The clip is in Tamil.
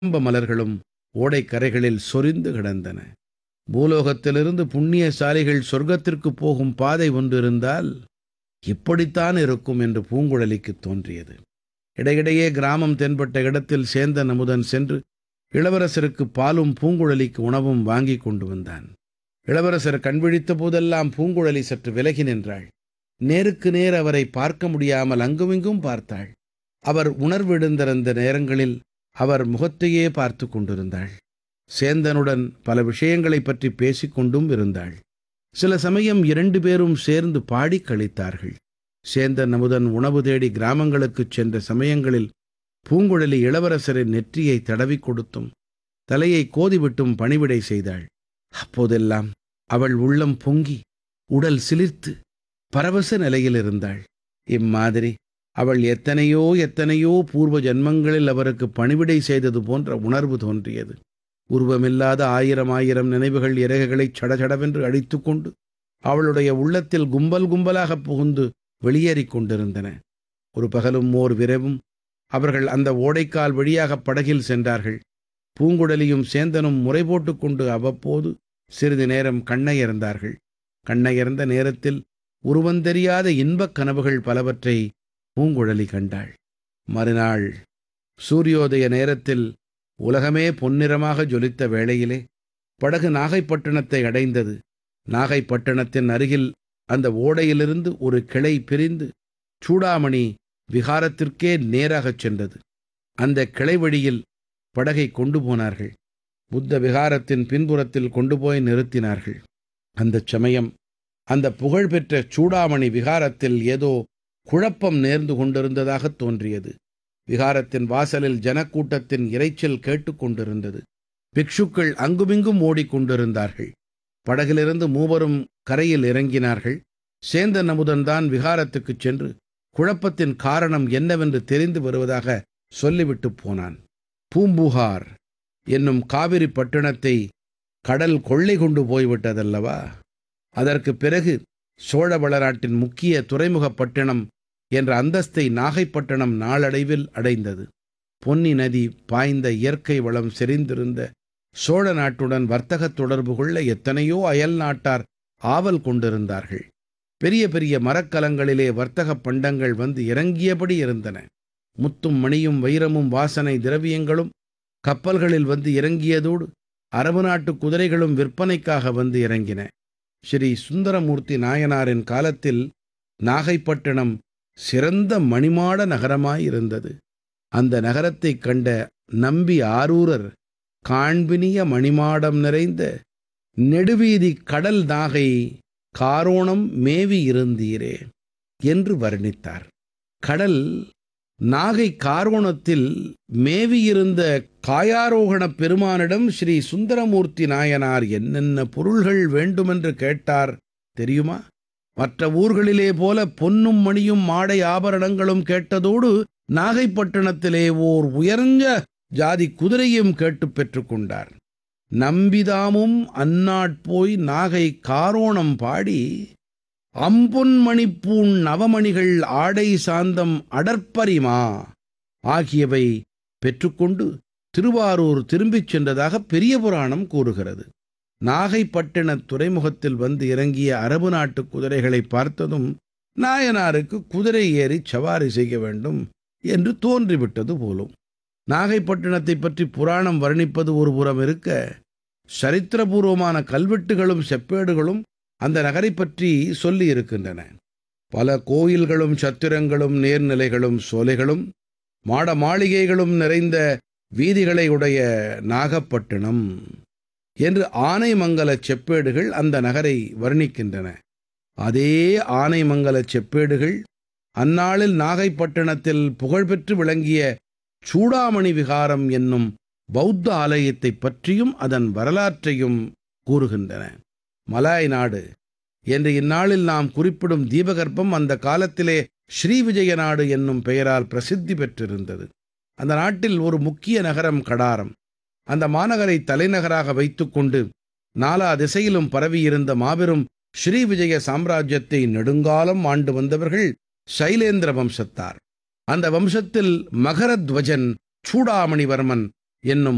கதம்ப மலர்களும் ஓடைக்கரைகளில் சொரிந்து கிடந்தன பூலோகத்திலிருந்து புண்ணியசாலிகள் சொர்க்கத்திற்குப் போகும் பாதை ஒன்று இருந்தால் இப்படித்தான் இருக்கும் என்று பூங்குழலிக்குத் தோன்றியது இடையிடையே கிராமம் தென்பட்ட இடத்தில் சேந்தன் அமுதன் சென்று இளவரசருக்கு பாலும் பூங்குழலிக்கு உணவும் வாங்கிக் கொண்டு வந்தான் இளவரசர் கண்விழித்த போதெல்லாம் பூங்குழலி சற்று விலகி நின்றாள் நேருக்கு நேர் அவரை பார்க்க முடியாமல் அங்குமிங்கும் பார்த்தாள் அவர் உணர்வெழுந்திருந்த நேரங்களில் அவர் முகத்தையே பார்த்து கொண்டிருந்தாள் சேந்தனுடன் பல விஷயங்களைப் பற்றி பேசிக் கொண்டும் இருந்தாள் சில சமயம் இரண்டு பேரும் சேர்ந்து பாடிக் கழித்தார்கள் சேந்தன் அமுதன் உணவு தேடி கிராமங்களுக்குச் சென்ற சமயங்களில் பூங்குழலி இளவரசரின் நெற்றியை தடவிக் கொடுத்தும் தலையை கோதிவிட்டும் பணிவிடை செய்தாள் அப்போதெல்லாம் அவள் உள்ளம் பொங்கி உடல் சிலிர்த்து பரவச நிலையில் இருந்தாள் இம்மாதிரி அவள் எத்தனையோ எத்தனையோ பூர்வ ஜன்மங்களில் அவருக்கு பணிவிடை செய்தது போன்ற உணர்வு தோன்றியது உருவமில்லாத ஆயிரம் ஆயிரம் நினைவுகள் இறகுகளைச் சடசடவென்று அழித்துக்கொண்டு அவளுடைய உள்ளத்தில் கும்பல் கும்பலாக புகுந்து வெளியேறிக் கொண்டிருந்தன ஒரு பகலும் ஓர் விரைவும் அவர்கள் அந்த ஓடைக்கால் வழியாக படகில் சென்றார்கள் பூங்குழலியும் சேந்தனும் முறை போட்டுக் கொண்டு அவ்வப்போது சிறிது நேரம் கண்ணையர்ந்தார்கள் கண்ணையர்ந்த நேரத்தில் உருவந்தெரியாத இன்பக் கனவுகள் பலவற்றை பூங்குழலி கண்டாள் மறுநாள் சூரியோதய நேரத்தில் உலகமே பொன்னிறமாக ஜொலித்த வேளையிலே படகு நாகைப்பட்டினத்தை அடைந்தது நாகைப்பட்டினத்தின் அருகில் அந்த ஓடையிலிருந்து ஒரு கிளை பிரிந்து சூடாமணி விகாரத்திற்கே நேராகச் சென்றது அந்த கிளை வழியில் படகை கொண்டு போனார்கள் புத்த விகாரத்தின் பின்புறத்தில் கொண்டு போய் நிறுத்தினார்கள் அந்தச் சமயம் அந்த புகழ்பெற்ற சூடாமணி விகாரத்தில் ஏதோ குழப்பம் நேர்ந்து கொண்டிருந்ததாகத் தோன்றியது விகாரத்தின் வாசலில் ஜனக்கூட்டத்தின் இரைச்சல் கேட்டுக்கொண்டிருந்தது பிக்ஷுக்கள் அங்குமிங்கும் ஓடிக்கொண்டிருந்தார்கள் படகிலிருந்து மூவரும் கரையில் இறங்கினார்கள் சேந்தன் அமுதன் தான் விகாரத்துக்குச் சென்று குழப்பத்தின் காரணம் என்னவென்று தெரிந்து வருவதாக சொல்லிவிட்டு போனான் பூம்புகார் என்னும் காவிரி பட்டணத்தை கடல் கொள்ளை கொண்டு போய்விட்டதல்லவா அதற்கு பிறகு சோழவள நாட்டின் முக்கிய துறைமுகப் பட்டணம் என்ற அந்தஸ்தை நாகைப்பட்டினம் நாளடைவில் அடைந்தது பொன்னி நதி பாய்ந்த இயற்கை வளம் செறிந்திருந்த சோழ நாட்டுடன் வர்த்தகத் தொடர்பு கொள்ள எத்தனையோ அயல் நாட்டார் ஆவல் கொண்டிருந்தார்கள் பெரிய பெரிய மரக்கலங்களிலே வர்த்தகப் பண்டங்கள் வந்து இறங்கியபடி இருந்தன முத்தும் மணியும் வைரமும் வாசனை திரவியங்களும் கப்பல்களில் வந்து இறங்கியதோடு அரபு நாட்டு குதிரைகளும் விற்பனைக்காக வந்து இறங்கின ஸ்ரீ சுந்தரமூர்த்தி நாயனாரின் காலத்தில் நாகைப்பட்டினம் சிறந்த மணிமாட நகரமாயிருந்தது அந்த நகரத்தைக் கண்ட நம்பி ஆரூரர் காண்பினிய மணிமாடம் நிறைந்த நெடுவீதி கடல் நாகை காரோணம் மேவி இருந்தீரே என்று வர்ணித்தார் கடல் நாகை காரோணத்தில் மேவியிருந்த காயாரோகணப் பெருமானிடம் ஸ்ரீ சுந்தரமூர்த்தி நாயனார் என்னென்ன பொருள்கள் வேண்டுமென்று கேட்டார் தெரியுமா மற்ற ஊர்களிலே போல பொன்னும் மணியும் மாடை ஆபரணங்களும் கேட்டதோடு நாகைப்பட்டினத்திலே ஓர் உயர்ந்த ஜாதி குதிரையும் கேட்டுப் பெற்றுக்கொண்டார் நம்பிதாமும் அந்நாட்போய் நாகை காரோணம் பாடி அம்பொன்மணிப்பூண் நவமணிகள் ஆடை சாந்தம் அடற்பரிமா ஆகியவை பெற்றுக்கொண்டு திருவாரூர் திரும்பிச் சென்றதாக பெரிய புராணம் கூறுகிறது நாகைப்பட்டினத் துறைமுகத்தில் வந்து இறங்கிய அரபு நாட்டு குதிரைகளை பார்த்ததும் நாயனாருக்கு குதிரை ஏறி சவாரி செய்ய வேண்டும் என்று தோன்றிவிட்டது போலும் நாகைப்பட்டினத்தைப் பற்றி புராணம் வர்ணிப்பது ஒரு புறம் இருக்க சரித்திரபூர்வமான கல்வெட்டுகளும் செப்பேடுகளும் அந்த நகரைப் பற்றி சொல்லி இருக்கின்றன பல கோயில்களும் சத்திரங்களும் நீர்நிலைகளும் சோலைகளும் மாட மாளிகைகளும் நிறைந்த வீதிகளை உடைய நாகப்பட்டினம் என்று ஆனைமங்கலச் செப்பேடுகள் அந்த நகரை வர்ணிக்கின்றன அதே ஆனைமங்கலச் செப்பேடுகள் அந்நாளில் நாகைப்பட்டினத்தில் புகழ்பெற்று விளங்கிய சூடாமணி விகாரம் என்னும் பௌத்த ஆலயத்தைப் பற்றியும் அதன் வரலாற்றையும் கூறுகின்றன மலாய் நாடு என்று இந்நாளில் நாம் குறிப்பிடும் தீபகற்பம் அந்த காலத்திலே ஸ்ரீவிஜய நாடு என்னும் பெயரால் பிரசித்தி பெற்றிருந்தது அந்த நாட்டில் ஒரு முக்கிய நகரம் கடாரம் அந்த மாநகரை தலைநகராக வைத்துக்கொண்டு நாலா திசையிலும் பரவியிருந்த மாபெரும் ஸ்ரீவிஜய சாம்ராஜ்யத்தை நெடுங்காலம் ஆண்டு வந்தவர்கள் சைலேந்திர வம்சத்தார் அந்த வம்சத்தில் மகரத்வஜன் சூடாமணிவர்மன் என்னும்